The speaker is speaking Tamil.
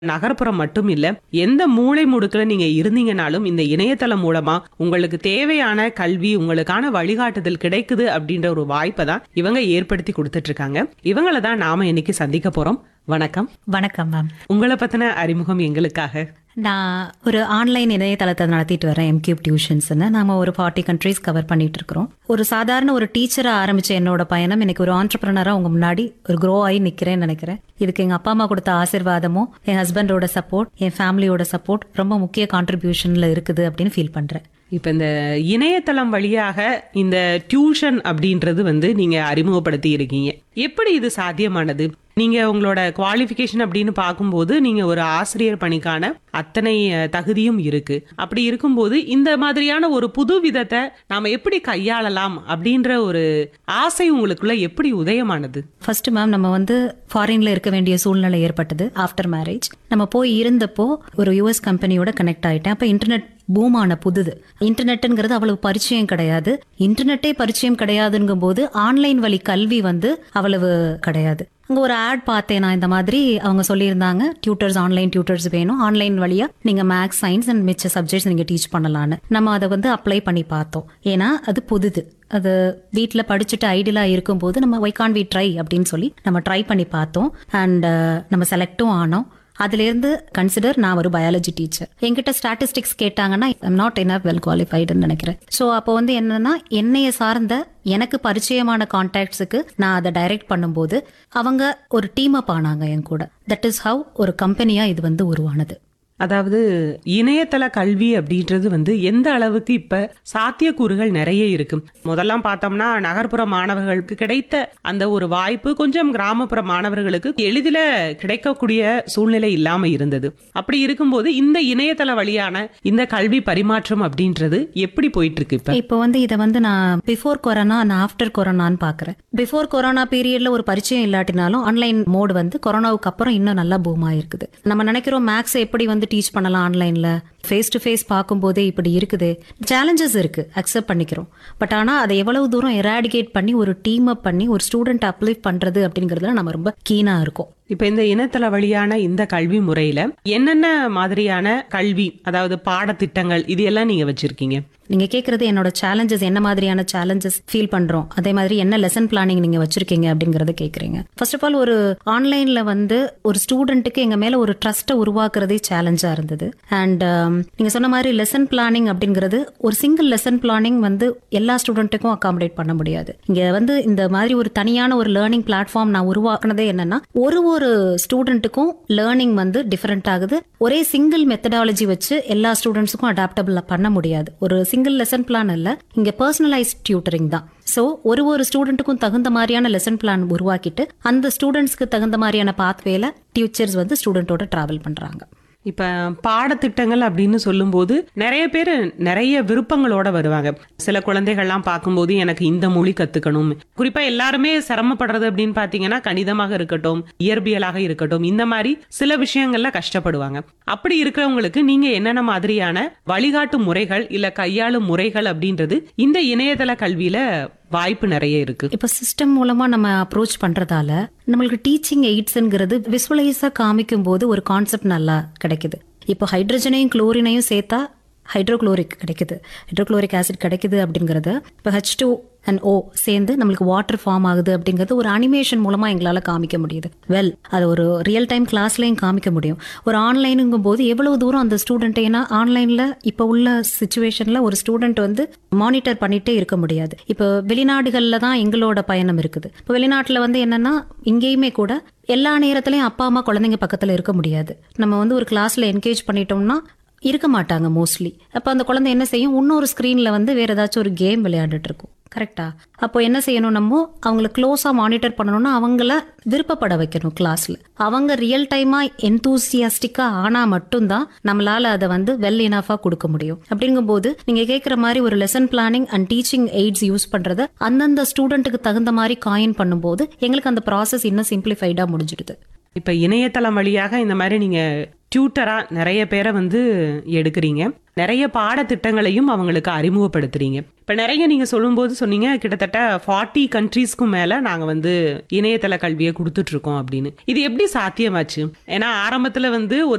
நகர்ப்புறம் மட்டும் இல்ல எந்த மூளை முடுக்குல நீங்க இருந்தீங்கனாலும் இந்த இணையதளம் மூலமா உங்களுக்கு தேவையான கல்வி உங்களுக்கான வழிகாட்டுதல் கிடைக்குது அப்படின்ற ஒரு வாய்ப்பை தான் இவங்க ஏற்படுத்தி கொடுத்துட்டு இருக்காங்க இவங்கள தான் நாம இன்னைக்கு சந்திக்க போறோம் வணக்கம் வணக்கம் மேம் உங்களை பத்தின அறிமுகம் எங்களுக்காக நான் ஒரு ஆன்லைன் இணையதளத்தை நடத்திட்டு வரேன் எம்கியூப் டியூஷன்ஸ்னு நாம ஒரு ஃபார்ட்டி கண்ட்ரீஸ் கவர் பண்ணிட்டு இருக்கிறோம் ஒரு சாதாரண ஒரு டீச்சரா ஆரம்பிச்ச என்னோட பயணம் எனக்கு ஒரு ஆண்டர்பிரினரா உங்க முன்னாடி ஒரு க்ரோ ஆகி நிக்கிறேன்னு நினைக்கிறேன் இதுக்கு எங்க அப்பா அம்மா கொடுத்த ஆசீர்வாதமும் என் ஹஸ்பண்டோட சப்போர்ட் என் ஃபேமிலியோட சப்போர்ட் ரொம்ப முக்கிய கான்ட்ரிபியூஷன்ல இருக்குது அப்படின்னு ஃபீல் பண்றேன் இப்ப இந்த இணையதளம் வழியாக இந்த டியூஷன் அப்படின்றது வந்து நீங்க அறிமுகப்படுத்தி இருக்கீங்க எப்படி இது சாத்தியமானது நீங்க உங்களோட குவாலிஃபிகேஷன் அப்படின்னு பார்க்கும்போது நீங்க ஒரு ஆசிரியர் பணிக்கான அத்தனை அஹ், தகுதியும் இருக்கு அப்படி இருக்கும்போது இந்த மாதிரியான ஒரு புது விதத்தை நாம எப்படி கையாளலாம் அப்படின்ற ஒரு ஆசை உங்களுக்குள்ள எப்படி உதயமானது ஃபர்ஸ்ட் மேம் நம்ம வந்து ஃபாரின்ல இருக்க வேண்டிய சூழ்நிலை ஏற்பட்டது ஆஃப்டர் மேரேஜ் நம்ம போய் இருந்தப்போ ஒரு யூஎஸ் கம்பெனியோட கனெக்ட் ஆயிட்டேன் அப்போ இன்டர்நெட் பூம் ஆன புதுது இன்டர்நெட்ங்கிறது அவ்வளவு பரிச்சயம் கிடையாது இன்டர்நெட்டே பரிச்சயம் கிடையாதுங்கும் போது ஆன்லைன் வழி கல்வி வந்து அவ்வளவு கிடையாது அங்க ஒரு ஆட் பார்த்தேன் நான் இந்த மாதிரி அவங்க சொல்லியிருந்தாங்க டியூட்டர்ஸ் ஆன்லைன் டியூட்டர்ஸ் வேணும் ஆன்லைன் வழியா நீங்க மேக்ஸ் சயின்ஸ் அண்ட் மிச்ச சப்ஜெக்ட்ஸ் நீங்க டீச் பண்ணலான்னு நம்ம அதை வந்து அப்ளை பண்ணி பார்த்தோம் ஏன்னா அது புதுது அது வீட்டில் படிச்சுட்டு ஐடியலா இருக்கும்போது நம்ம ஒய் கான் வி ட்ரை அப்படின்னு சொல்லி நம்ம ட்ரை பண்ணி பார்த்தோம் அண்ட் நம்ம செலக்டும் ஆனோம் அதுல இருந்து கன்சிடர் நான் ஒரு பயாலஜி டீச்சர் என்கிட்ட ஸ்டாட்டிஸ்டிக்ஸ் கேட்டாங்கன்னா ஐம் நாட் என்ன வெல் குவாலிஃபைடுன்னு நினைக்கிறேன் ஸோ அப்போ வந்து என்னன்னா என்னைய சார்ந்த எனக்கு பரிச்சயமான கான்டாக்ட்ஸுக்கு நான் அதை டைரக்ட் பண்ணும்போது அவங்க ஒரு டீம் அப் ஆனாங்க என் கூட தட் இஸ் ஹவ் ஒரு கம்பெனியா இது வந்து உருவானது அதாவது இணையதள கல்வி அப்படின்றது வந்து எந்த அளவுக்கு இப்ப சாத்தியக்கூறுகள் நிறைய இருக்கு முதல்லாம் பார்த்தோம்னா நகர்ப்புற மாணவர்களுக்கு கிடைத்த அந்த ஒரு வாய்ப்பு கொஞ்சம் கிராமப்புற மாணவர்களுக்கு எளிதில கிடைக்கக்கூடிய சூழ்நிலை இல்லாம இருந்தது அப்படி இருக்கும்போது இந்த இணையதள வழியான இந்த கல்வி பரிமாற்றம் அப்படின்றது எப்படி போயிட்டு இருக்கு இப்ப இப்போ வந்து இதை வந்து நான் பிஃபோர் கொரோனா நான் ஆஃப்டர் கொரோனான்னு பாக்குறேன் பிஃபோர் கொரோனா பீரியட்ல ஒரு பரிச்சயம் இல்லாட்டினாலும் ஆன்லைன் மோடு வந்து கொரோனாவுக்கு அப்புறம் இன்னும் நல்லா பூம் ஆயிருக்குது நம்ம நினைக்கிறோம் மேக்ஸ் எப்படி வந்து டீச் பண்ணலாம் ஆன்லைன்ல ஃபேஸ் டு ஃபேஸ் பார்க்கும்போதே இப்படி இருக்குது சேலஞ்சஸ் இருக்கு அக்செப்ட் பண்ணிக்கிறோம் பட் ஆனா அதை எவ்வளவு தூரம் எராடிகேட் பண்ணி ஒரு டீம் அப் பண்ணி ஒரு ஸ்டூடெண்ட் அப்ளை பண்றது அப்படிங்கறதுல நம்ம ரொம்ப கீனா இருக்கோம் இப்ப இந்த இணையதள வழியான இந்த கல்வி முறையில என்னென்ன மாதிரியான கல்வி அதாவது பாடத்திட்டங்கள் இது எல்லாம் நீங்க வச்சிருக்கீங்க நீங்க கேக்குறது என்னோட சேலஞ்சஸ் என்ன மாதிரியான சேலஞ்சஸ் ஃபீல் பண்றோம் அதே மாதிரி என்ன லெசன் பிளானிங் நீங்க வச்சிருக்கீங்க அப்படிங்கறத கேக்குறீங்க ஃபர்ஸ்ட் ஆஃப் ஆல் ஒரு ஆன்லைன்ல வந்து ஒரு ஸ்டூடெண்ட்டுக்கு எங்க மேல ஒரு ட்ரஸ்ட்டை உருவாக்குறதே சேலஞ்சா இருந்தது அண்ட் நீங்க சொன்ன மாதிரி லெசன் பிளானிங் அப்படிங்கிறது ஒரு சிங்கிள் லெசன் பிளானிங் வந்து எல்லா ஸ்டூடெண்ட்டுக்கும் அகாமடேட் பண்ண முடியாது இங்க வந்து இந்த மாதிரி ஒரு தனியான ஒரு லேர்னிங் பிளாட்ஃபார்ம் நான் உருவாக்குனதே என்னன்னா ஒரு ஒரு ஸ்டூடெண்ட்டுக்கும் லேர்னிங் வந்து டிஃபரெண்ட் ஆகுது ஒரே சிங்கிள் மெத்தடாலஜி வச்சு எல்லா ஸ்டூடெண்ட்ஸுக்கும் அடாப்டபிள் பண்ண முடியாது ஒரு சிங்கிள் லெசன் பிளான் இல்ல இங்க பர்சனலைஸ் டியூட்டரிங் தான் ஸோ ஒரு ஒரு ஸ்டூடெண்ட்டுக்கும் தகுந்த மாதிரியான லெசன் பிளான் உருவாக்கிட்டு அந்த ஸ்டூடெண்ட்ஸ்க்கு தகுந்த மாதிரியான பாத்வேல டீச்சர்ஸ் வந்து ஸ்டூடெண்ட்டோட டிராவல் பண்றாங்க இப்ப பாடத்திட்டங்கள் அப்படின்னு சொல்லும்போது நிறைய பேர் நிறைய விருப்பங்களோட வருவாங்க சில குழந்தைகள்லாம் பார்க்கும்போது எனக்கு இந்த மொழி கத்துக்கணும் குறிப்பா எல்லாருமே சிரமப்படுறது அப்படின்னு பாத்தீங்கன்னா கணிதமாக இருக்கட்டும் இயற்பியலாக இருக்கட்டும் இந்த மாதிரி சில விஷயங்கள்ல கஷ்டப்படுவாங்க அப்படி இருக்கிறவங்களுக்கு நீங்க என்னென்ன மாதிரியான வழிகாட்டு முறைகள் இல்ல கையாளும் முறைகள் அப்படின்றது இந்த இணையதள கல்வியில வாய்ப்பு நிறைய இருக்கு இப்போ சிஸ்டம் மூலமா நம்ம அப்ரோச் பண்றதால நம்மளுக்கு டீச்சிங் எய்ட்ஸ்ங்கிறது விசுவலைஸா காமிக்கும் போது ஒரு கான்செப்ட் நல்லா கிடைக்குது இப்போ ஹைட்ரஜனையும் குளோரினையும் சேர்த்தா ஹைட்ரோக்ளோரிக் கிடைக்குது ஹைட்ரோக்ளோரிக் ஆசிட் கிடைக்குது அப்படிங்கறது இப்போ ஹெச் டூ அண்ட் ஓ சேர்ந்து நம்மளுக்கு வாட்டர் ஃபார்ம் ஆகுது அப்படிங்கிறது ஒரு அனிமேஷன் மூலமா எங்களால காமிக்க முடியுது வெல் அது ஒரு ரியல் டைம் கிளாஸ்லயும் காமிக்க முடியும் ஒரு ஆன்லைனுங்கும் போது எவ்வளவு தூரம் அந்த ஸ்டூடெண்ட் ஏன்னா ஆன்லைன்ல இப்போ உள்ள சுச்சுவேஷன்ல ஒரு ஸ்டூடெண்ட் வந்து மானிட்டர் பண்ணிட்டே இருக்க முடியாது இப்போ வெளிநாடுகள்ல தான் எங்களோட பயணம் இருக்குது இப்போ வெளிநாட்டுல வந்து என்னன்னா இங்கேயுமே கூட எல்லா நேரத்துலயும் அப்பா அம்மா குழந்தைங்க பக்கத்துல இருக்க முடியாது நம்ம வந்து ஒரு கிளாஸ்ல என்கேஜ் பண்ணிட்டோம்னா இருக்க மாட்டாங்க மோஸ்ட்லி அப்போ அந்த குழந்தை என்ன செய்யும் இன்னொரு ஸ்க்ரீன்ல வந்து வேற ஏதாச்சும் ஒரு கேம் விளையாண்டுட்டு இருக்கும் கரெக்டா அப்போ என்ன செய்யணும் நம்ம அவங்கள க்ளோஸா மானிட்டர் பண்ணணும்னா அவங்கள விருப்பப்பட வைக்கணும் கிளாஸ்ல அவங்க ரியல் டைமா என்தூசியாஸ்டிக்கா ஆனா மட்டும்தான் நம்மளால அதை வந்து வெல் இனஃபா கொடுக்க முடியும் அப்படிங்கும்போது நீங்க கேட்குற மாதிரி ஒரு lesson planning and teaching aids use பண்றத அந்தந்த ஸ்டூடெண்ட்டுக்கு தகுந்த மாதிரி காயின் பண்ணும்போது எங்களுக்கு அந்த ப்ராசஸ் இன்னும் சிம்பிளிஃபைடா முடிஞ்சிடுது இப்ப இணையதளம் வழியாக இந்த மாதிரி நீங்க டியூட்டரா நிறைய பேரை வந்து எடுக்கிறீங்க நிறைய பாடத்திட்டங்களையும் அவங்களுக்கு அறிமுகப்படுத்துறீங்க இப்ப நிறைய நீங்க சொல்லும்போது சொன்னீங்க கிட்டத்தட்ட ஃபார்ட்டி கண்ட்ரீஸ்க்கும் மேல நாங்க வந்து இணையதள கல்வியை கொடுத்துட்டு இருக்கோம் அப்படின்னு இது எப்படி சாத்தியமாச்சு ஏன்னா ஆரம்பத்துல வந்து ஒரு